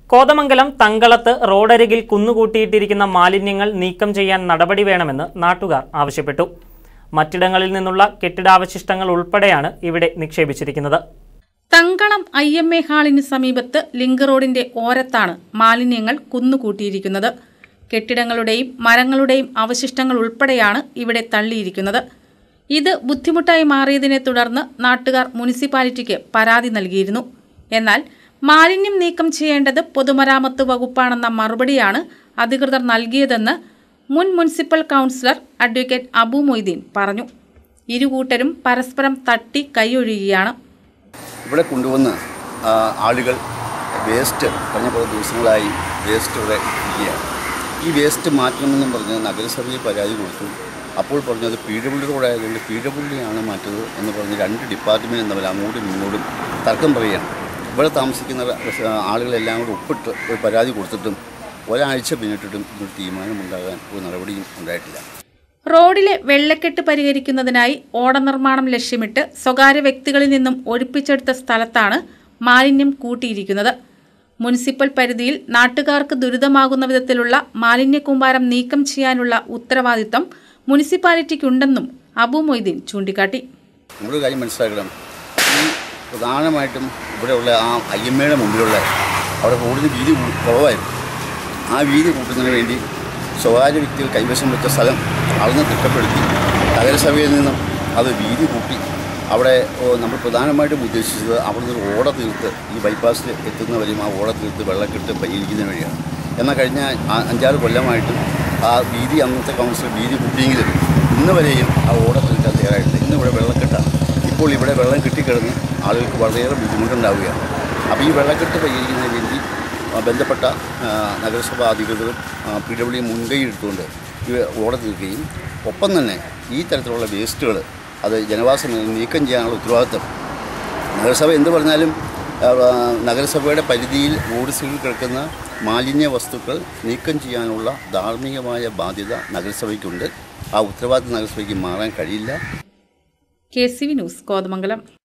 കോതമംഗലം തങ്കളത്ത് റോഡരികിൽ കുന്നുകൂട്ടിയിട്ടിരിക്കുന്ന മാലിന്യങ്ങൾ നീക്കം ചെയ്യാൻ നടപടി വേണമെന്ന് നാട്ടുകാർ ആവശ്യപ്പെട്ടു മറ്റിടങ്ങളിൽ നിന്നുള്ള കെട്ടിടാവശിഷ്ടങ്ങൾ ഉൾപ്പെടെയാണ് ഇവിടെ നിക്ഷേപിച്ചിരിക്കുന്നത് തങ്കളം ഐ എം എ ഹാളിന് സമീപത്ത് ലിങ്ക് റോഡിന്റെ ഓരത്താണ് മാലിന്യങ്ങൾ കുന്നുകൂട്ടിയിരിക്കുന്നത് കെട്ടിടങ്ങളുടെയും മരങ്ങളുടെയും അവശിഷ്ടങ്ങൾ ഉൾപ്പെടെയാണ് ഇവിടെ തള്ളിയിരിക്കുന്നത് ഇത് ബുദ്ധിമുട്ടായി മാറിയതിനെ തുടർന്ന് നാട്ടുകാർ മുനിസിപ്പാലിറ്റിക്ക് പരാതി നൽകിയിരുന്നു എന്നാൽ മാലിന്യം നീക്കം ചെയ്യേണ്ടത് പൊതുമരാമത്ത് വകുപ്പാണെന്ന മറുപടിയാണ് അധികൃതർ നൽകിയതെന്ന് മുൻ municipal councillor advocate Abu Moideen പറഞ്ഞു ഇരുകൂട്ടരും പരസ്പരം തട്ടി കൈയൊഴിയുകയാണ് ഇവിടെ കൊണ്ടുവന്ന് ആ, ആളുകൾ വേസ്റ്റ് കഴിഞ്ഞ കുറേ ദിവസങ്ങളായി വേസ്റ്റ് ഇവിടെ ഇരിക്കുകയാണ് ഈ വേസ്റ്റ് മാറ്റണമെന്നും പറഞ്ഞ് നഗരസഭയിൽ പരാതി കൊടുത്തു അപ്പോൾ പറഞ്ഞത് പി ഡബ്ല്യു റോഡായതുകൊണ്ട് പി ഡബ്ല്യു ആണ് മാറ്റുന്നത് എന്ന് പറഞ്ഞ് രണ്ട് ഡിപ്പാർട്ട്മെൻറ്റും തമ്മിൽ അങ്ങോട്ടും ഇങ്ങോട്ടും തർക്കം പറയുകയാണ് ഇവിടെ താമസിക്കുന്ന ആ, ആളുകളെല്ലാം കൂടെ ഒപ്പിട്ട് ഒരു പരാതി കൊടുത്തിട്ടും ഒരാഴ്ച പിന്നിട്ടിട്ടും ഇതൊരു തീരുമാനമുണ്ടാകാൻ ഒരു നടപടിയും ഉണ്ടായിട്ടില്ല റോഡിലെ വെള്ളക്കെട്ട് പരിഹരിക്കുന്നതിനായി ഓട നിർമ്മാണം ലക്ഷ്യമിട്ട് സ്വകാര്യ വ്യക്തികളിൽ നിന്നും ഒഴിപ്പിച്ചെടുത്ത സ്ഥലത്താണ് മാലിന്യം കൂട്ടിയിരിക്കുന്നത് മുനിസിപ്പൽ പരിധിയിൽ നാട്ടുകാർക്ക് ദുരിതമാകുന്ന വിധത്തിലുള്ള മാലിന്യ കൂമ്പാരം നീക്കം ചെയ്യാനുള്ള ഉത്തരവാദിത്തം മുനിസിപ്പാലിറ്റിക്കുണ്ടെന്നും അബു മൊയ്തീൻ ചൂണ്ടിക്കാട്ടി നമ്മളൊരു കാര്യം മനസ്സിലാക്കണം ഈ പ്രധാനമായിട്ടും ഇവിടെയുള്ള ആ ഐ എം എയുടെ മുമ്പിലുള്ള അവിടെ റോഡിന് വീതി കൂ- കുറവായിരുന്നു ആ വീതി കൂട്ടുന്നതിന് വേണ്ടി സ്വകാര്യ വ്യക്തികൾ കൈവശം വെച്ച സ്ഥലം അളന്ന് തിട്ടപ്പെടുത്തി നഗരസഭയിൽ നിന്നും അത് വീതി കൂട്ടി അവിടെ ഓ, നമ്മൾ പ്രധാനമായിട്ടും ഉദ്ദേശിച്ചത് അവിടെ നിന്ന് ഓട തീർത്ത് ഈ ബൈപ്പാസിൽ എത്തുന്നവരെയും ആ ഓട തീർത്ത് വെള്ളക്കെട്ട് പരിഹരിക്കുന്നതിന് വഴിയാണ് എന്നാൽ കഴിഞ്ഞ ആ- അഞ്ചാറ് കൊല്ലമായിട്ടും ആ വീതി അന്നത്തെ കൗൺസിൽ വീതി കൂട്ടിയെങ്കിലും ഇന്ന് വരെയും ആ ഓട തീർക്കാൻ തയ്യാറായിട്ടില്ല ഇന്ന് ഇവിടെ വെള്ളക്കെട്ടാണ് ഇപ്പോൾ ഇവിടെ വെള്ളം കിട്ടിക്കിടന്ന് ആളുകൾക്ക് വളരെയേറെ ബുദ്ധിമുട്ടുണ്ടാവുകയാണ് അപ്പോൾ ഈ വെള്ളക്കെട്ട് പരിഹരിക്കുന്നതിന് വേണ്ടി ആ, ബന്ധപ്പെട്ട ആ, നഗരസഭാ അധികൃതരും പി ഡബ്ല്യു മുൻകൈ എടുത്തുകൊണ്ട് ഇവ ഓട തീർക്കുകയും ഒപ്പം തന്നെ ഈ തരത്തിലുള്ള വേസ്റ്റുകൾ അത് ജനവാസ മേഖലയിൽ നീക്കം ചെയ്യാനുള്ള ഉത്തരവാദിത്തം നഗരസഭ എന്ത് പറഞ്ഞാലും ആ, നഗരസഭയുടെ പരിധിയിൽ റോഡ് സൈഡിൽ കിടക്കുന്ന മാലിന്യ വസ്തുക്കൾ നീക്കം ചെയ്യാനുള്ള ധാർമ്മികമായ ബാധ്യത നഗരസഭയ്ക്കുണ്ട് ആ ഉത്തരവാദിത്തം നഗരസഭയ്ക്ക് മാറാൻ കഴിയില്ല K C V news Kothamangalam